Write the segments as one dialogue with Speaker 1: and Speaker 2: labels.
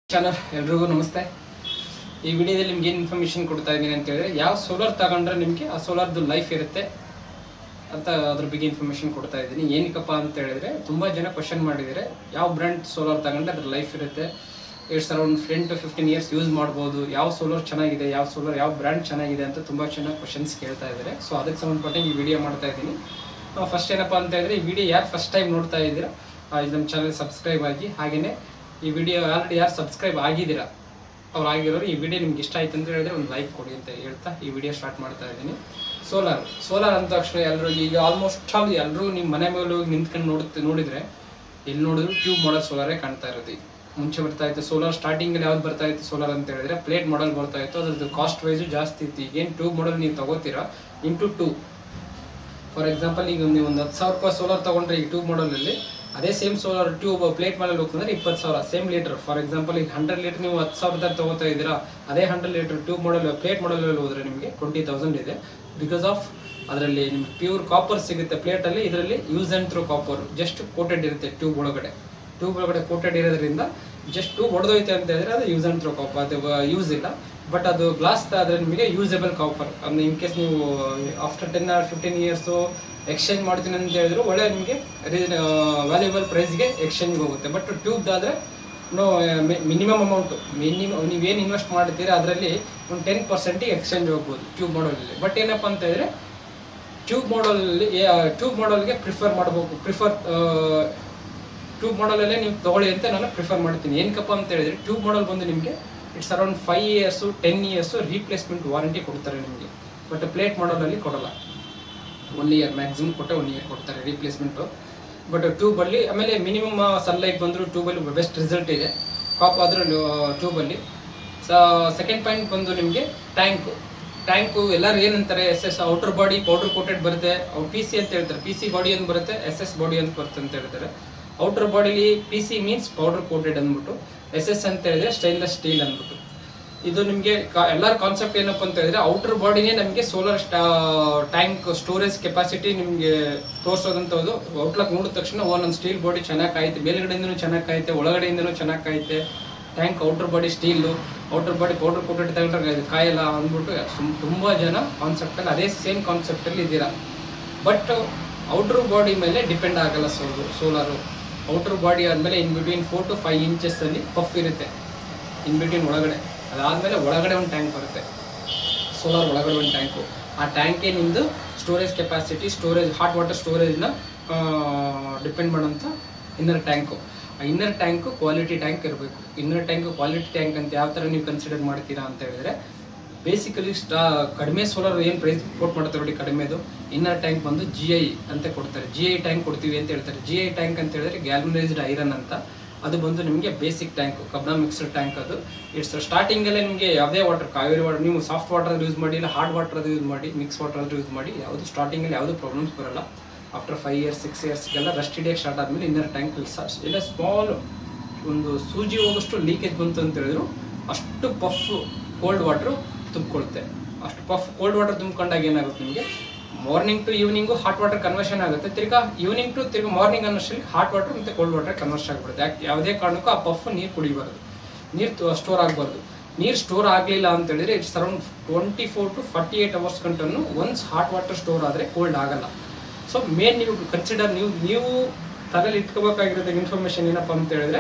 Speaker 1: channel ಎಲ್ರಿಗೂ ನಮಸ್ತೆ ಈ ವಿಡಿಯೋದಲ್ಲಿ ನಿಮ್ಗೆ ಏನು ಇನ್ಫಾರ್ಮೇಶನ್ ಕೊಡ್ತಾ ಇದ್ದೀನಿ ಅಂತ ಹೇಳಿದ್ರೆ ಯಾವ ಸೋಲಾರ್ ತಗೊಂಡ್ರೆ ನಿಮಗೆ ಆ ಸೋಲಾರ್ದು ಲೈಫ್ ಇರುತ್ತೆ ಅಂತ ಅದ್ರ ಬಗ್ಗೆ ಇನ್ಫಾರ್ಮೇಶನ್ ಕೊಡ್ತಾ ಇದ್ದೀನಿ ಏನಕ್ಕಪ್ಪ ಅಂತ ಹೇಳಿದ್ರೆ ತುಂಬ ಜನ ಕ್ವಶನ್ ಮಾಡಿದ್ದಾರೆ ಯಾವ ಬ್ರ್ಯಾಂಡ್ ಸೋಲಾರ್ ತಗೊಂಡ್ರೆ ಅದ್ರ ಲೈಫ್ ಇರುತ್ತೆ it's around ten to fifteen years use ಮಾಡ್ಬೋದು ಯಾವ ಸೋಲಾರ್ ಚೆನ್ನಾಗಿದೆ ಯಾವ ಸೋಲಾರ್ ಯಾವ ಬ್ರ್ಯಾಂಡ್ ಚೆನ್ನಾಗಿದೆ ಅಂತ ತುಂಬ ಚೆನ್ನಾಗಿ ಕ್ವಶನ್ಸ್ ಕೇಳ್ತಾ ಇದ್ದಾರೆ ಸೊ ಅದಕ್ಕೆ ಸಂಬಂಧಪಟ್ಟಂಗೆ ಈ ವಿಡಿಯೋ ಮಾಡ್ತಾ ಇದ್ದೀನಿ ಫಸ್ಟ್ ಏನಪ್ಪ ಅಂತ ಹೇಳಿದ್ರೆ ಈ ವಿಡಿಯೋ ಯಾರು ಫಸ್ಟ್ ಟೈಮ್ ನೋಡ್ತಾ ಇದ್ದೀರಾ ಆ, ಇದು ನಮ್ಮ ಚಾನಲ್ ಸಬ್ಸ್ಕ್ರೈಬ್ ಆಗಿ ಹಾಗೆಯೇ ಈ ವಿಡಿಯೋ ಆಲ್ರೆಡಿ ಯಾರು ಸಬ್ಸ್ಕ್ರೈಬ್ ಆಗಿದ್ದೀರಾ ಅವ್ರು ಆಗಿರೋರು ಈ ವಿಡಿಯೋ ನಿಮ್ಗೆ ಇಷ್ಟ ಆಯ್ತು ಅಂತ ಹೇಳಿದ್ರೆ ಒಂದು ಲೈಕ್ ಕೊಡಿ ಅಂತ ಹೇಳ್ತಾ ಈ ವಿಡಿಯೋ ಸ್ಟಾರ್ಟ್ ಮಾಡ್ತಾ ಇದ್ದೀನಿ ಸೋಲಾರ್ ಸೋಲಾರ್ ಅಂದ ತಕ್ಷಣ ಎಲ್ಲರೂ ಈಗ ಆಲ್ಮೋಸ್ಟ್ ಆಲ್ ಎಲ್ಲರೂ ನಿಮ್ಮ ಮನೆ ಮೇಲೆ ಹೋಗಿ ನಿಂತ್ಕೊಂಡು ನೋಡುತ್ತೆ ನೋಡಿದ್ರೆ ಎಲ್ಲಿ ನೋಡಿದ್ರು ಟ್ಯೂಬ್ ಮಾಡಲ್ ಸೋಲಾರೇ ಕಾಣ್ತಾ ಇರೋದು ಈಗ ಮುಂಚೆ ಬರ್ತಾ ಇತ್ತು ಸೋಲಾರ್ ಸ್ಟಾರ್ಟಿಂಗಲ್ಲಿ ಯಾವ್ದು ಬರ್ತಾ ಇತ್ತು ಸೋಲಾರ್ ಅಂತ ಹೇಳಿದ್ರೆ ಪ್ಲೇಟ್ ಮಾಡಲ್ ಬರ್ತಾ ಇತ್ತು ಅದ್ರದ್ದು ಕಾಸ್ಟ್ ವೈಸು ಜಾಸ್ತಿ ಇತ್ತು ಈಗೇನು ಟ್ಯೂಬ್ ಮಾಡಲ್ ನೀವು ತಗೋತೀರಾ ಇಂಟು ಟೂ ಫಾರ್ ಎಕ್ಸಾಂಪಲ್ ಈಗ ನೀವು ಒಂದು ಹತ್ತು ಸಾವಿರ ರೂಪಾಯಿ ಸೋಲಾರ್ ತಗೊಂಡ್ರೆ ಈಗ ಟ್ಯೂಬ್ ಮಾಡಲಲ್ಲಿ ಅದೇ ಸೇಮ್ ಸೋಲಾರ್ ಟ್ಯೂಬ್ ಪ್ಲೇಟ್ ಮೇಲೆ ಹೋಗ್ತಂದ್ರೆ ಇಪ್ಪತ್ತು ಸಾವಿರ ಸೇಮ್ ಲೀಟರ್ ಫಾರ್ ಎಕ್ಸಾಂಪಲ್ ಈಗ ಹಂಡ್ರೆಡ್ ಲೀಟರ್ ನೀವು ಹತ್ತು ಸಾವಿರದ ತಗೋತಾ ಇದ್ದೀರಾ ಅದೇ hundred litre tube model plate ಮಾಡಲಲ್ಲಿ ಹೋದ್ರೆ ನಿಮಗೆ ಟ್ವೆಂಟಿ ತೌಸಂಡ್ ಇದೆ ಬಿಕಾಸ್ ಆಫ್ ಅದರಲ್ಲಿ ನಿಮ್ಗೆ ಪ್ಯೂರ್ ಕಾಪರ್ ಸಿಗುತ್ತೆ ಪ್ಲೇಟಲ್ಲಿ ಇದರಲ್ಲಿ use and throw copper just coated ಇರುತ್ತೆ ಟ್ಯೂಬ್ ಒಳಗಡೆ ಟ್ಯೂಬ್ ಒಳಗಡೆ ಕೋಟೆಡ್ ಇರೋದ್ರಿಂದ ಜಸ್ಟ್ ಟ್ಯೂಬ್ ಹೊಡೆದೋಯ್ತೆ ಅಂತ ಹೇಳಿದ್ರೆ ಅದು ಯೂಸ್ ಆ್ಯಂಡ್ ಥ್ರೂ ಕಾಪರ್ ಅದು ಯೂಸ್ ಇಲ್ಲ ಬಟ್ ಅದು ಗ್ಲಾಸ್ ಆದರೆ ನಿಮಗೆ ಯೂಸಬಲ್ ಕಾಪರ್ ಅಂದ್ರೆ ಇನ್ ಕೇಸ್ ನೀವು after ten or fifteen years exchange ಮಾಡ್ತೀನಿ ಅಂತ ಹೇಳಿದ್ರು ಒಳ್ಳೆ ನಿಮಗೆ ವ್ಯಾಲ್ಯೂಬಲ್ ಪ್ರೈಸ್ಗೆ ಎಕ್ಸ್ಚೇಂಜ್ಗೆ ಹೋಗುತ್ತೆ ಬಟ್ ಟ್ಯೂಬ್ದಾದರೆ ನೋ ಮಿನಿಮಮ್ ಅಮೌಂಟು ಮಿನಿಮಮ್ ನೀವೇನು ಇನ್ವೆಸ್ಟ್ ಮಾಡ್ತೀರಾ ಅದರಲ್ಲಿ ಒಂದು ಟೆನ್ ಪರ್ಸೆಂಟಿಗೆ ಎಕ್ಸ್ಚೇಂಜ್ ಹೋಗ್ಬೋದು ಟ್ಯೂಬ್ ಮಾಡಲಲ್ಲಿ ಬಟ್ ಏನಪ್ಪ ಅಂತ ಹೇಳಿದ್ರೆ ಟ್ಯೂಬ್ ಮಾಡಲಲ್ಲಿ ಟ್ಯೂಬ್ ಮಾಡಲ್ಗೆ ಪ್ರಿಫರ್ ಮಾಡಬೇಕು ಪ್ರಿಫರ್ ಟ್ಯೂಬ್ ಮಾಡಲಲ್ಲೇ ನೀವು ತಗೊಳ್ಳಿ ಅಂತ ನಾನು ಪ್ರಿಫರ್ ಮಾಡ್ತೀನಿ ಏನಕ್ಕಪ್ಪ ಅಂತ ಹೇಳಿದ್ರೆ ಟ್ಯೂಬ್ ಮಾಡಲ್ ಬಂದು ನಿಮಗೆ it's around five years ten years replacement warranty ಕೊಡ್ತಾರೆ ನಿಮಗೆ ಬಟ್ ಪ್ಲೇಟ್ ಮಾಡಲಲ್ಲಿ ಕೊಡಲ್ಲ ಒನ್ ಇಯರ್ ಮ್ಯಾಕ್ಸಿಮಮ್ ಕೊಟ್ಟೆ ಒನ್ ಇಯರ್ ಕೊಡ್ತಾರೆ ರೀಪ್ಲೇಸ್ಮೆಂಟು ಬಟ್ ಟ್ಯೂಬಲ್ಲಿ ಆಮೇಲೆ ಮಿನಿಮಮ್ ಸನ್ಲೈಟ್ ಬಂದರೂ ಟ್ಯೂಬಲ್ಲಿ ಬೆಸ್ಟ್ ರಿಸಲ್ಟ್ ಇದೆ ಕಾಪ್ ಆದರೂ ಟ್ಯೂಬಲ್ಲಿ ಸೆಕೆಂಡ್ ಪಾಯಿಂಟ್ ಬಂದು ನಿಮಗೆ ಟ್ಯಾಂಕು ಟ್ಯಾಂಕು ಎಲ್ಲರೂ ಏನಂತಾರೆ S S outer body powder coated ಬರುತ್ತೆ ಅವ್ರು ಪಿ ಸಿ ಅಂತ ಹೇಳ್ತಾರೆ ಪಿ ಸಿ ಬಾಡಿ ಅಂತ ಬರುತ್ತೆ ಎಸ್ ಎಸ್ ಬಾಡಿ ಅಂತ ಬರುತ್ತೆ ಅಂತ ಹೇಳ್ತಾರೆ ಔಟರ್ ಬಾಡಿಲಿ P C means powder coated ಅಂದ್ಬಿಟ್ಟು ಎಸ್ ಎಸ್ ಅಂತ ಹೇಳಿದ್ರೆ ಸ್ಟೈನ್ಲೆಸ್ ಸ್ಟೀಲ್ ಅಂದ್ಬಿಟ್ಟು ಇದು ನಿಮಗೆ ಎಲ್ಲರ ಕಾನ್ಸೆಪ್ಟ್ ಏನಪ್ಪ ಅಂತ ಹೇಳಿದ್ರೆ ಔಟರ್ ಬಾಡಿನೇ ನಮಗೆ ಸೋಲಾರ್ ಟ್ಯಾಂಕ್ ಸ್ಟೋರೇಜ್ ಕೆಪಾಸಿಟಿ ನಿಮಗೆ ತೋರಿಸೋದಂಥದ್ದು ಔಟ್ಲಕ್ ನೋಡಿದ ತಕ್ಷಣ ಒಂದೊಂದು ಸ್ಟೀಲ್ ಬಾಡಿ ಚೆನ್ನಾಗಿ ಕಾಯುತ್ತೆ ಮೇಲ್ಗಡೆಯಿಂದನೂ ಚೆನ್ನಾಗಿ ಕಾಯುತ್ತೆ ಒಳಗಡೆಯಿಂದನೂ ಚೆನ್ನಾಗಿ ಕಾಯುತ್ತೆ tank outer body steel outer body powder coated ತಗೊಂಡ್ರೆ ಇದು ಕಾಯಲ್ಲ ಅಂದ್ಬಿಟ್ಟು ಸುಮ್ ತುಂಬ ಜನ ಕಾನ್ಸೆಪ್ಟಲ್ಲಿ ಅದೇ ಸೇಮ್ ಕಾನ್ಸೆಪ್ಟಲ್ಲಿ ಇದ್ದೀರಾ ಬಟ್ ಔಟರ್ ಬಾಡಿ ಮೇಲೆ ಡಿಪೆಂಡ್ ಆಗಲ್ಲ ಸೋಲು ಸೋಲಾರು ಔಟರ್ ಬಾಡಿ ಆದಮೇಲೆ in between four to five ಇಂಚಸ್ಸಲ್ಲಿ ಪಫ್ ಇರುತ್ತೆ ಇನ್ ಬಿಟ್ವೀನ್ ಒಳಗಡೆ ಅದಾದಮೇಲೆ ಒಳಗಡೆ ಒಂದು ಟ್ಯಾಂಕ್ ಬರುತ್ತೆ ಸೋಲಾರ್ ಒಳಗಡೆ ಒಂದು ಟ್ಯಾಂಕು ಆ ಟ್ಯಾಂಕೇ ನಿಮ್ಮದು storage capacity storage hot water ಸ್ಟೋರೇಜ್ನ ಡಿಪೆಂಡ್ ಮಾಡೋಂಥ ಇನ್ನರ್ ಟ್ಯಾಂಕು ಆ ಇನ್ನರ್ ಟ್ಯಾಂಕು ಕ್ವಾಲಿಟಿ ಟ್ಯಾಂಕ್ ಇರಬೇಕು ಇನ್ನರ್ ಟ್ಯಾಂಕ್ ಕ್ವಾಲಿಟಿ ಟ್ಯಾಂಕ್ ಅಂತ ಯಾವ ಥರ ನೀವು ಕನ್ಸಿಡರ್ ಮಾಡ್ತೀರಾ ಅಂತ ಹೇಳಿದ್ರೆ ಬೇಸಿಕಲಿ ಸ್ಟಾ ಕಡಿಮೆ ಸೋಲಾರ್ ಏನು ಪ್ರೈಸ್ ಕೋಟ್ ಮಾಡ್ತಾರೆ ನೋಡಿ ಕಡಿಮೆದು ಇನ್ನರ್ ಟ್ಯಾಂಕ್ ಬಂದು ಜಿ ಐ ಅಂತ ಕೊಡ್ತಾರೆ ಜಿ ಐ ಟ್ಯಾಂಕ್ ಕೊಡ್ತೀವಿ ಅಂತ ಹೇಳ್ತಾರೆ ಜಿ ಐ ಟ್ಯಾಂಕ್ ಅಂತ ಹೇಳಿದ್ರೆ ಗ್ಯಾಲ್ವನೈಸ್ಡ್ ಐರನ್ ಅಂತ ಅದು ಬಂದು ನಿಮಗೆ ಬೇಸಿಕ್ ಟ್ಯಾಂಕ್ ಕಬ್ನ ಮಿಕ್ಸ್ಡ್ ಟ್ಯಾಂಕ್ ಅದು ಇಟ್ಸ್ ಸ್ಟಾರ್ಟಿಂಗಲ್ಲೇ ನಿಮಗೆ ಯಾವುದೇ ವಾಟರ್ ಕಾವೇರಿ ವಾಟರ್ ನೀವು ಸಾಫ್ಟ್ ವಾಟರ್ ಯೂಸ್ ಮಾಡಿ ಇಲ್ಲ ಹಾರ್ಡ್ ವಾಟರ್ ಯೂಸ್ ಮಾಡಿ ಮಿಕ್ಸ್ ವಾಟರ್ ಯೂಸ್ ಮಾಡಿ ಯಾವುದು ಸ್ಟಾರ್ಟಿಂಗಲ್ಲಿ ಯಾವುದು ಪ್ರಾಬ್ಲಮ್ಸ್ ಬರಲ್ಲ ಆಫ್ಟರ್ ಫೈವ್ ಇಯರ್ಸ್ ಸಿಕ್ಸ್ ಇಯರ್ಸ್ಗೆಲ್ಲ ರಸ್ಟ್ ಹಿಡಿಯೋಕ್ಕೆ ಸ್ಟಾರ್ಟ್ ಆದಮೇಲೆ ಇನ್ನರ್ ಟ್ಯಾಂಕ್ ಇಲ್ಲ ಸ್ಮಾಲ್ ಒಂದು ಸೂಜಿ ಹೋಗೋಷ್ಟು ಲೀಕೇಜ್ ಬಂತು ಅಂತ ಹೇಳಿದ್ರು ಅಷ್ಟು ಪಫ್ ಕೋಲ್ಡ್ ವಾಟ್ರು ತುಂಬಿಕೊಳ್ಳುತ್ತೆ ಅಷ್ಟು ಪಫ್ ಕೋಲ್ಡ್ ವಾಟರ್ ತುಂಬ್ಕೊಂಡಾಗ ಏನಾಗುತ್ತೆ ನಿಮಗೆ morning to evening hot water conversion ಆಗುತ್ತೆ ತಿರ್ಗಾ ಈವ್ನಿಂಗ್ ಟು ತಿರ್ಗಾ ಮಾರ್ನಿಂಗ್ ಅನ್ನೋಷ್ಟರಲ್ಲಿ ಹಾಟ್ ವಾಟರ್ ಮತ್ತು ಕೋಲ್ಡ್ ವಾಟರ್ ಕನ್ವರ್ಷನ್ ಆಗಿಬಿಡುತ್ತೆ ಯಾಕೆ ಯಾವುದೇ ಕಾರಣಕ್ಕೂ ಆ ಪಫ್ ನೀರು ಕುಡಿಬಾರ್ದು ನೀರು ಸ್ಟೋರ್ ಆಗಬಾರ್ದು ನೀರು ಸ್ಟೋರ್ ಆಗಲಿಲ್ಲ ಅಂತ ಹೇಳಿದ್ರೆ it's around twenty four to forty eight hours ಗಂಟನ್ನು ಒನ್ಸ್ ಹಾಟ್ ವಾಟರ್ ಸ್ಟೋರ್ ಆದರೆ ಕೋಲ್ಡ್ ಆಗಲ್ಲ ಸೊ ಮೇನ್ ನೀವು ಕನ್ಸಿಡರ್ ನೀವು ನೀವು ತಲೆಯಲ್ಲಿ ಇಟ್ಕೋಬೇಕಾಗಿರೋದು ಇನ್ಫಾರ್ಮೇಶನ್ ಏನಪ್ಪ ಅಂತ ಹೇಳಿದ್ರೆ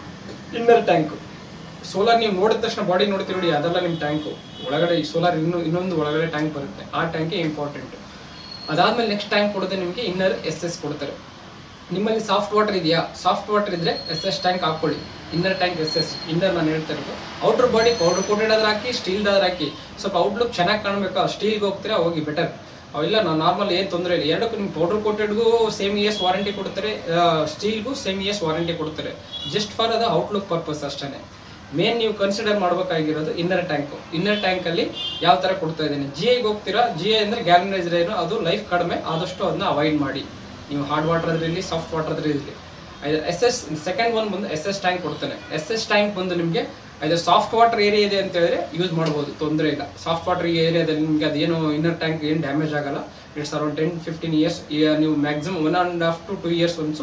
Speaker 1: ಇನ್ನರ್ ಟ್ಯಾಂಕು ಸೋಲಾರ್ ನೀವು ನೋಡಿದ ತಕ್ಷಣ ಬಾಡಿ ನೋಡ್ತೀವಿ ನೋಡಿ ಅದೆಲ್ಲ ನಿಮ್ಮ ಟ್ಯಾಂಕು ಒಳಗಡೆ ಈ ಸೋಲಾರ್ ಇನ್ನು ಇನ್ನೊಂದು ಒಳಗಡೆ ಟ್ಯಾಂಕ್ ಬರುತ್ತೆ ಆ ಟ್ಯಾಂಕೇ ಇಂಪಾರ್ಟೆಂಟ್ ಅದಾದ್ಮೇಲೆ ನೆಕ್ಸ್ಟ್ ಟ್ಯಾಂಕ್ ಕೊಡೋದೇ ನಿಮಗೆ ಇನ್ನರ್ ಎಸ್ ಎಸ್ ಕೊಡ್ತಾರೆ ನಿಮ್ಮಲ್ಲಿ ಸಾಫ್ಟ್ ವಾಟರ್ ಇದೆಯಾ ಸಾಫ್ಟ್ ವಾಟರ್ ಇದ್ರೆ ಎಸ್ ಎಸ್ ಟ್ಯಾಂಕ್ ಹಾಕೊಳ್ಳಿ inner tank S S inner ನಾನು ಹೇಳ್ತಾ ಇರೋದು ಔಟರ್ ಬಾಡಿ ಪೌಡರ್ ಕೋಟೆಡ್ ಆದ್ರೆ ಹಾಕಿ ಸ್ಟೀಲ್ದಾದ್ರೆ ಹಾಕಿ ಸ್ವಲ್ಪ ಔಟ್ಲುಕ್ ಚೆನ್ನಾಗಿ ಕಾಣಬೇಕು ಸ್ಟೀಲ್ಗೆ ಹೋಗ್ತೀರಾ ಹೋಗಿ ಬೆಟರ್ ಅವೆಲ್ಲ ನಾವು ನಾರ್ಮಲ್ ಏನು ತೊಂದರೆ ಇಲ್ಲ ಎರಡಕ್ಕೂ ನಿಮ್ಗೆ ಪೌಡರ್ ಕೋಟೆಡ್ಗೂ ಸೇಮ್ ಇಯರ್ಸ್ ವಾರಂಟಿ ಕೊಡ್ತಾರೆ ಸ್ಟೀಲ್ಗೂ ಸೇಮ್ ಇಯರ್ಸ್ ವಾರಂಟಿ ಕೊಡ್ತಾರೆ ಜಸ್ಟ್ ಫಾರ್ ಅದು ಔಟ್ಲುಕ್ ಪರ್ಪಸ್ ಅಷ್ಟೇ ಮೇನ್ ನೀವು ಕನ್ಸಿಡರ್ ಮಾಡಬೇಕಾಗಿರೋದು ಇನ್ನರ್ ಟ್ಯಾಂಕು ಇನ್ನರ್ ಟ್ಯಾಂಕಲ್ಲಿ ಯಾವ ಥರ ಕೊಡ್ತಾ ಇದ್ದೀನಿ ಜಿ ಐಗೆ ಹೋಗ್ತೀರಾ ಜಿ ಐ ಅಂದರೆ ಗ್ಯಾಲ್ವನೈಸರ್ ಏನು ಅದು ಲೈಫ್ ಕಡಿಮೆ ಆದಷ್ಟು ಅದನ್ನ ಅವಾಯ್ಡ್ ಮಾಡಿ ನೀವು ಹಾರ್ಡ್ ವಾಟರ್ ಇರಲಿ ಸಾಫ್ಟ್ ವಾಟರ್ ಇರಲಿ ಎಸ್ ಎಸ್ ಸೆಕೆಂಡ್ ಒನ್ ಬಂದು ಎಸ್ ಎಸ್ ಟ್ಯಾಂಕ್ ಕೊಡ್ತಾನೆ ಎಸ್ ಎಸ್ ಟ್ಯಾಂಕ್ ಬಂದು ನಿಮಗೆ ಇದು ಸಾಫ್ಟ್ ವಾಟರ್ ಏರಿಯಾ ಇದೆ ಅಂತ ಹೇಳಿದ್ರೆ ಯೂಸ್ ಮಾಡ್ಬೋದು ತೊಂದರೆ ಇಲ್ಲ ಸಾಫ್ಟ್ ವಾಟರ್ ಏರಿಯಾದಲ್ಲಿ ನಿಮಗೆ ಅದೇನು ಇನ್ನರ್ ಟ್ಯಾಂಕ್ ಏನು ಡ್ಯಾಮೇಜ್ ಆಗಲ್ಲ it's around ten fifteen years ನೀವು maximum one and half to two years once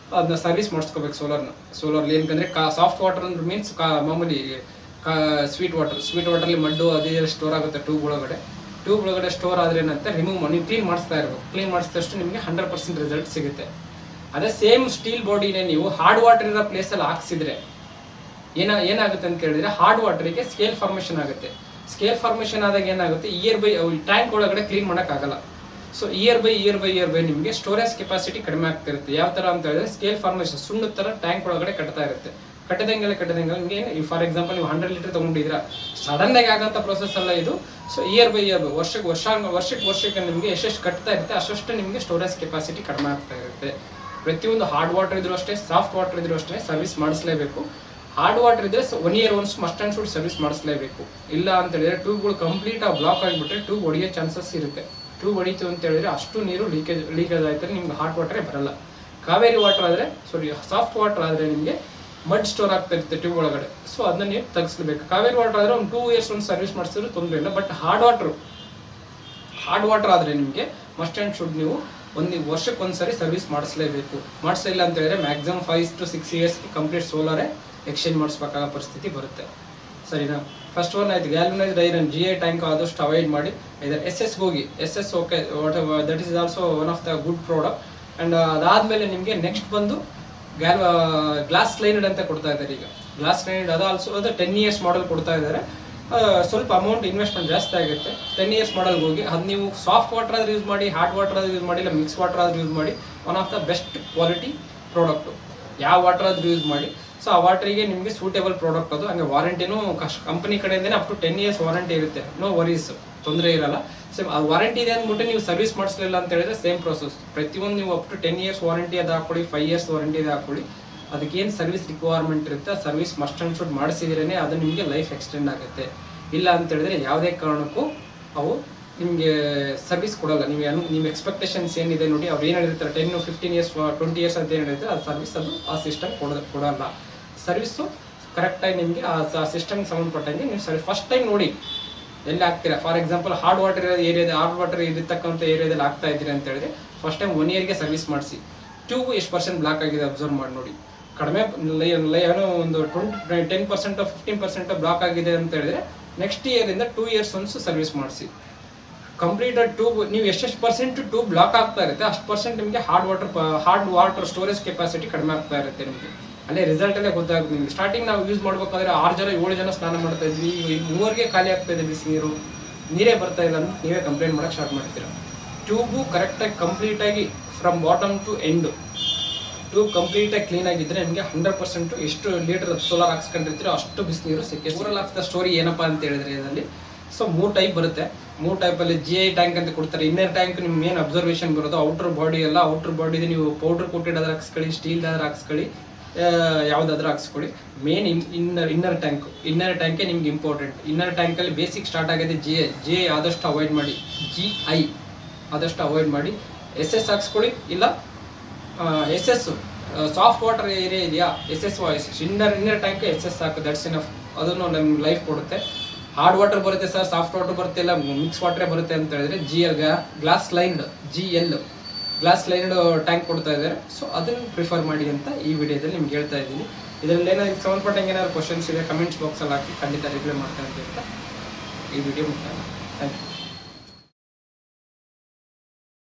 Speaker 1: ಅದನ್ನ ಸರ್ವಿಸ್ ಮಾಡಿಸ್ಕೋಬೇಕು ಸೋಲಾರ್ನ ಸೋಲಾರ್ ಏನಕ್ಕಂದ್ರೆ ಕಾ ಸಾಫ್ಟ್ ವಾಟರ್ ಅಂದ್ರೆ ಮೀನ್ಸ್ ಕಾ ಮಾಮೂಲಿ ಕಾ ಸ್ವೀಟ್ ವಾಟರ್ ಸ್ವೀಟ್ ವಾಟರ್ಲಿ ಮಡ್ಡು ಅದೇ ಸ್ಟೋರ್ ಆಗುತ್ತೆ ಟ್ಯೂಬ್ ಒಳಗಡೆ ಟ್ಯೂಬ್ ಒಳಗಡೆ ಸ್ಟೋರ್ ಆದ್ರೆ ಏನಂತ ರಿಮೂವ್ ಮಾಡಿ ನೀವು ಕ್ಲೀನ್ ಮಾಡಿಸ್ತಾ ಇರಬೇಕು ಕ್ಲೀನ್ ಮಾಡಿಸಿದಷ್ಟು ನಿಮಗೆ ಹಂಡ್ರೆಡ್ ಪರ್ಸೆಂಟ್ ರಿಸಲ್ಟ್ ಸಿಗುತ್ತೆ ಅದೇ ಸೇಮ್ ಸ್ಟೀಲ್ ಬಾಡಿನೇ ನೀವು ಹಾರ್ಡ್ ವಾಟರ್ ಇರೋ ಪ್ಲೇಸಲ್ಲಿ ಹಾಕ್ಸಿದ್ರೆ ಏನ ಏನಾಗುತ್ತೆ ಅಂತ ಹೇಳಿದ್ರೆ ಹಾರ್ಡ್ ವಾಟರ್ಗೆ ಸ್ಕೇಲ್ ಫಾರ್ಮೇಷನ್ ಆಗುತ್ತೆ ಸ್ಕೇಲ್ ಫಾರ್ಮೇಷನ್ ಆದಾಗ ಏನಾಗುತ್ತೆ ಇಯರ್ ಬೈ ಟ್ಯಾಂಕ್ ಒಳಗಡೆ ಕ್ಲೀನ್ ಮಾಡೋಕ್ಕಾಗಲ್ಲ so year by year by year by ನಿಮಗೆ ಸ್ಟೋರೇಜ್ ಕೆಪಾಸಿಟಿ ಕಡಿಮೆ ಆಗ್ತಿರುತ್ತೆ ಯಾವ ತರ ಅಂತ ಹೇಳಿದ್ರೆ ಸ್ಕೇಲ್ ಫಾರ್ಮೇಷನ್ ಸುಣ್ಣದ ತರ ಟ್ಯಾಂಕ್ ಒಳಗಡೆ ಕಟ್ತಾ ಇರುತ್ತೆ ಕಟ್ಟದಂಗೆಲ್ಲ ಕಟ್ಟದಂಗೆಲ್ಲ ನಿಮಗೆ ಫಾರ್ ಎಕ್ಸಾಂಪಲ್ ನೀವು ಹಂಡ್ರೆಡ್ ಲೀಟರ್ ತಗೊಂಡಿದ್ದೀರಾ ಸಡನ್ ಆಗಿ ಆಗಂತ ಪ್ರೊಸೆಸ್ ಅಲ್ಲ ಇದು so year by year by ವರ್ಷಕ್ಕೆ ವರ್ಷ ವರ್ಷಕ್ಕೆ ವರ್ಷಕ್ಕೆ ನಿಮಗೆ ಎಷ್ಟೆಷ್ಟು ಕಟ್ತಾ ಇರುತ್ತೆ ಅಷ್ಟು ನಿಮಗೆ ಸ್ಟೋರೇಜ್ ಕೆಪಾಸಿಟಿ ಕಡಿಮೆ ಆಗ್ತಾ ಇರುತ್ತೆ ಪ್ರತಿಯೊಂದು ಹಾರ್ಡ್ ವಾಟರ್ ಇದ್ರೂ ಅಷ್ಟೇ ಸಾಫ್ಟ್ ವಾಟರ್ ಇದ್ರೂ ಅಷ್ಟೇ ಸರ್ವಿಸ್ ಮಾಡಿಸ್ಲೇಬೇಕು ಹಾರ್ಡ್ ವಾಟರ್ ಇದ್ರೆ one year once must and should service ಮಾಡಿಸ್ಲೇಬೇಕು ಇಲ್ಲ ಅಂತ ಹೇಳಿದ್ರೆ ಟ್ಯೂಬ್ಗಳು ಕಂಪ್ಲೀಟ್ ಆಗಿ ಬ್ಲಾಕ್ ಆಗಿಬಿಟ್ರೆ ಟ್ಯೂಬ್ ಹೊಡೆಯೋ ಚಾನ್ಸಸ್ ಇರುತ್ತೆ ಟ್ಯೂಬ್ ಹೊಡಿತು ಅಂತ ಹೇಳಿದ್ರೆ ಅಷ್ಟು ನೀರು ಲೀಕೇಜ್ ಲೀಕೇಜ್ ಆಯ್ತಾರೆ ನಿಮ್ಗೆ ಹಾಟ್ ವಾಟರೇ ಬರಲ್ಲ ಕಾವೇರಿ ವಾಟರ್ ಆದರೆ ಸಾರಿ ಸಾಫ್ಟ್ ವಾಟರ್ ಆದರೆ ನಿಮಗೆ ಮಡ್ ಸ್ಟೋರ್ ಆಗ್ತಾ ಇರುತ್ತೆ ಟ್ಯೂಬ್ ಒಳಗಡೆ ಸೊ ಅದನ್ನ ನೀವು ತೆಗಿಸ್ಲೇಬೇಕು ಕಾವೇರಿ ವಾಟರ್ ಆದರೆ ಒಂದು ಟೂ ಇಯರ್ಸ್ ಒಂದು ಸರ್ವಿಸ್ ಮಾಡಿಸಿದ್ರು ತೊಂದರೆ ಇಲ್ಲ but hard water hard water ಆದರೆ ನಿಮಗೆ ಮಸ್ಟ್ ಆ್ಯಂಡ್ ಶುಡ್ ನೀವು ಒಂದು ವರ್ಷಕ್ಕೆ ಒಂದ್ಸರಿ ಸರ್ವಿಸ್ ಮಾಡಿಸ್ಲೇಬೇಕು ಮಾಡಿಸಲಿಲ್ಲ ಅಂತ ಹೇಳಿದ್ರೆ maximum five to six years complete ಸೋಲಾರೇ ಎಕ್ಸ್ಚೇಂಜ್ ಮಾಡಿಸ್ಬೇಕಾಗೋ ಪರಿಸ್ಥಿತಿ ಬರುತ್ತೆ ಸರಿನಾ ಫಸ್ಟ್ ಒನ್ ಆಯ್ತು galvanised iron G I tank ಆದಷ್ಟು ಅವಾಯ್ಡ್ ಮಾಡಿ ಇದರ ಎಸ್ ಎಸ್ ಹೋಗಿ S S okay what that is also one of the good product and ಅದಾದಮೇಲೆ ನಿಮಗೆ ನೆಕ್ಸ್ಟ್ ಬಂದು ಗ್ಯಾಲ್ ಗ್ಲಾಸ್ ಲೈನ್ಡ್ ಅಂತ ಕೊಡ್ತಾ ಇದ್ದಾರೆ ಈಗ ಗ್ಲಾಸ್ ಲೈನ್ಡ್ ಅದು ಆಲ್ಸೋ ಅದು ಟೆನ್ ಇಯರ್ಸ್ ಮಾಡಲ್ ಕೊಡ್ತಾ ಇದ್ದಾರೆ ಆ, ಸ್ವಲ್ಪ ಅಮೌಂಟ್ ಇನ್ವೆಸ್ಟ್ಮೆಂಟ್ ಜಾಸ್ತಿ ಆಗುತ್ತೆ ಟೆನ್ ಇಯರ್ಸ್ ಮಾಡಲ್ಗೆ ಹೋಗಿ ಅದು ನೀವು ಸಾಫ್ಟ್ ವಾಟರ್ ಆದ್ರೆ ಯೂಸ್ ಮಾಡಿ ಹಾರ್ಡ್ ವಾಟರ್ ಆದ್ರೆ ಯೂಸ್ ಮಾಡಿ ಇಲ್ಲ ಮಿಕ್ಸ್ ವಾಟರ್ ಆದ್ರೆ ಯೂಸ್ ಮಾಡಿ one of the best quality product ಯಾವ ವಾಟರ್ ಆದ್ರೂ ಯೂಸ್ ಮಾಡಿ ಸೊ ಆ ವಾಟರಿಗೆ ನಿಮಗೆ ಸೂಟೇಬಲ್ ಪ್ರಾಡಕ್ಟ್ ಅದು ಹಂಗೆ ವಾರಂಟಿನೂ ಕಷ್ಟ ಕಂಪನಿ ಕಡೆಯಿಂದನೇ up to ten years warranty ಇರುತ್ತೆ ನೋ ವರೀಸ್ ತೊಂದರೆ ಇರಲ್ಲ ಸೇಮ್ ಆ ವಾರಂಟಿ ಇದೆ ಅಂದ್ಬಿಟ್ಟು ನೀವು ಸರ್ವಿಸ್ ಮಾಡಿಸ್ಲಿಲ್ಲ ಅಂತ ಹೇಳಿದ್ರೆ ಸೇಮ್ ಪ್ರೊಸೆಸ್ ಪ್ರತಿಯೊಂದು ನೀವು up to ten years warranty ಅದು ಹಾಕೊಳ್ಳಿ ಫೈವ್ ಇಯರ್ಸ್ ವಾರಂಟಿ ಅದು ಹಾಕೊಳ್ಳಿ ಅದಕ್ಕೇನು ಸರ್ವಿಸ್ ರಿಕ್ವೈರ್ಮೆಂಟ್ ಇರುತ್ತೆ ಆ ಸರ್ವಿಸ್ ಮಸ್ಟ್ ಅಂಡ್ ಶುಡ್ ಮಾಡಿಸಿದ್ರೇ ಅದು ನಿಮಗೆ ಲೈಫ್ ಎಕ್ಸ್ಟೆಂಡ್ ಆಗುತ್ತೆ ಇಲ್ಲ ಅಂತ ಹೇಳಿದ್ರೆ ಯಾವುದೇ ಕಾರಣಕ್ಕೂ ಅವು ನಿಮಗೆ ಸರ್ವಿಸ್ ಕೊಡಲ್ಲ ನೀವು ಏನು ನಿಮ್ಮ ಎಕ್ಸ್ಪೆಕ್ಟೇಷನ್ಸ್ ಏನಿದೆ ನೋಡಿ ಅವ್ರು ಏನು ಹೇಳಿರ್ತಾರೆ ten fifteen years twenty years ಅಂತ ಏನು ಹೇಳಿರ್ತಾರೆ ಅದು ಸರ್ವಿಸ್ ಅದು ಆ ಸಿಸ್ಟಮ್ ಕೊಡ ಕೊಡಲ್ಲ ಸರ್ವಿಸ್ಸು ಕರೆಕ್ಟಾಗಿ ನಿಮಗೆ ಆ ಸಿಸ್ಟಮ್ಗೆ ಸಂಬಂಧಪಟ್ಟಂಗೆ ನೀವು ಸರ್ವಿಸ್ ಫಸ್ಟ್ ಟೈಮ್ ನೋಡಿ ಎಲ್ಲಿ ಆಗ್ತೀರಾ ಫಾರ್ ಎಕ್ಸಾಂಪಲ್ ಹಾರ್ಡ್ ವಾಟರ್ ಇರೋ ಏರಿಯಾದ ಹಾರ್ಡ್ ವಾಟರ್ ಇರತಕ್ಕಂಥ ಏರಿಯಾದಲ್ಲಿ ಆಗ್ತಾ ಇದ್ದೀರಿ ಅಂತ ಹೇಳಿದ್ರೆ ಫಸ್ಟ್ ಟೈಮ್ ಒನ್ ಇಯರ್ಗೆ ಸರ್ವಿಸ್ ಮಾಡಿಸಿ ಟ್ಯೂಬ್ ಎಷ್ಟು ಪರ್ಸೆಂಟ್ ಬ್ಲಾಕ್ ಆಗಿದೆ ಅಬ್ಸರ್ವ್ ಮಾಡಿ ನೋಡಿ ಕಡಿಮೆ ಲೈ- ಲೈ- ಏನೋ ಒಂದು twenty ten percent fifteen percent block ಆಗಿದೆ ಅಂತ ಹೇಳಿದ್ರೆ ನೆಕ್ಸ್ಟ್ ಇಯರಿಂದ ಟೂ ಇಯರ್ಸ್ ಒನ್ಸ್ ಸರ್ವಿಸ್ ಮಾಡಿಸಿ ಕಂಪ್ಲೀಟ್ ಟ್ಯೂಬ್ ನೀವು ಎಷ್ಟೆಷ್ಟು ಪರ್ಸೆಂಟ್ ಟ್ಯೂಬ್ ಬ್ಲಾಕ್ ಆಗ್ತಾ ಇರುತ್ತೆ ಅಷ್ಟು ಪರ್ಸೆಂಟ್ ನಿಮಗೆ hard water hard water storage capacity ಕಡಿಮೆ ಆಗ್ತಾ ಇರುತ್ತೆ ನಿಮಗೆ ಅಲ್ಲೇ ರಿಸಲ್ಟ್ ಅಲ್ಲೇ ಗೊತ್ತಾಗುತ್ತೆ ನಿಮಗೆ ಸ್ಟಾರ್ಟಿಂಗ್ ನಾವು ಯೂಸ್ ಮಾಡ್ಬೇಕಾದ್ರೆ ಆರು ಜನ ಏಳು ಜನ ಸ್ನಾನ ಮಾಡ್ತಾ ಇದ್ವಿ ಈಗ ಮೂವರಿಗೆ ಖಾಲಿ ಆಗ್ತಾ ಇದೆ ಬಿಸಿ ನೀರು ನೀರೇ ಬರ್ತಾ ಇಲ್ಲ ಅಂತ ನೀವೇ ಕಂಪ್ಲೇಂಟ್ ಮಾಡಕ್ಕೆ ಸ್ಟಾರ್ಟ್ ಮಾಡ್ತೀರಾ ಟ್ಯೂಬು ಕರೆಕ್ಟಾಗಿ ಕಂಪ್ಲೀಟಾಗಿ from bottom to end tube ಕಂಪ್ಲೀಟಾಗಿ ಕ್ಲೀನ್ ಆಗಿದ್ರೆ ನಿಮಗೆ ಹಂಡ್ರೆಡ್ ಪರ್ಸೆಂಟ್ ಎಷ್ಟು ಲೀಟರ್ ಸೋಲಾರ್ ಹಾಕ್ಸ್ಕೊಂಡಿರ್ತೀರೋ ಅಷ್ಟು ಬಿಸಿನೀರು ಸಿಕ್ಕೇ ಓವರಲ್ ಆಫ್ ದ ಸ್ಟೋರಿ ಏನಪ್ಪಾ ಅಂತ ಹೇಳಿದ್ರೆ ಇದರಲ್ಲಿ ಸೊ ಮೂರು ಟೈಪ್ ಬರುತ್ತೆ ಮೂರು ಟೈಪಲ್ಲಿ ಜಿ ಐ ಟ್ಯಾಂಕ್ ಅಂತ ಕೊಡ್ತಾರೆ ಇನ್ನರ್ ಟ್ಯಾಂಕ್ ನಿಮ್ಗೆ ಏನು ಅಬ್ಸರ್ವೇಷನ್ ಬರೋದು ಔಟರ್ ಬಾಡಿ ಎಲ್ಲ ಔಟರ್ ಬಾಡಿದು ನೀವು ಪೌಡರ್ ಕೊಟ್ಟಿದ್ದು ಅದ್ರ ಹಾಕ್ಸ್ಕೊಳ್ಳಿ ಸ್ಟೀಲ್ ಅದ್ರ ಹಾಕ್ಸ್ಕೊಳ್ಳಿ ಯಾವುದಾದ್ರೂ ಹಾಕ್ಸ್ಕೊಳ್ಳಿ main in inner inner tank inner ಟ್ಯಾಂಕೇ ನಿಮ್ಗೆ ಇಂಪಾರ್ಟೆಂಟ್ ಇನ್ನರ್ ಟ್ಯಾಂಕಲ್ಲಿ ಬೇಸಿಕ್ ಸ್ಟಾರ್ಟ್ ಆಗಿದೆ ಜಿ ಐ ಜಿ ಐ ಆದಷ್ಟು ಅವಾಯ್ಡ್ ಮಾಡಿ ಜಿ ಐ ಆದಷ್ಟು ಅವಾಯ್ಡ್ ಮಾಡಿ ಎಸ್ ಎಸ್ ಹಾಕ್ಸ್ಕೊಳ್ಳಿ ಇಲ್ಲ S S soft water area ಇದೆಯಾ S S voice inner inner tank S S ಸಾಕು ದಟ್ಸ್ ಇನಫ್ ಅದನ್ನು ನಮ್ಗೆ ಲೈಫ್ ಕೊಡುತ್ತೆ ಹಾರ್ಡ್ ವಾಟರ್ ಬರುತ್ತೆ ಸರ್ ಸಾಫ್ಟ್ ವಾಟರ್ ಬರುತ್ತೆ ಇಲ್ಲ ಮಿಕ್ಸ್ ವಾಟರೇ ಬರುತ್ತೆ ಅಂತ ಹೇಳಿದ್ರೆ G L glass lined G L glass lined tank ಕೊಡ್ತಾ ಇದ್ದಾರೆ ಸೊ ಅದನ್ನು ಪ್ರಿಫರ್ ಮಾಡಿ ಅಂತ ಈ ವಿಡಿಯೋದಲ್ಲಿ ನಿಮ್ಗೆ ಹೇಳ್ತಾ ಇದ್ದೀನಿ ಇದರಲ್ಲಿ ಏನಾದ್ರು ಸಂಬಂಧಪಟ್ಟಂಗೆ ಏನಾದ್ರು ಕ್ವಶನ್ಸ್ ಇದೆ ಕಮೆಂಟ್ಸ್ ಬಾಕ್ಸಲ್ಲಿ ಹಾಕಿ ಖಂಡಿತ ರಿಪ್ಲೈ ಮಾಡ್ತಾ ಅಂತ ಹೇಳ್ತಾ ಈ ವಿಡಿಯೋ ಮುಖ್ಯ ಥ್ಯಾಂಕ್ ಯು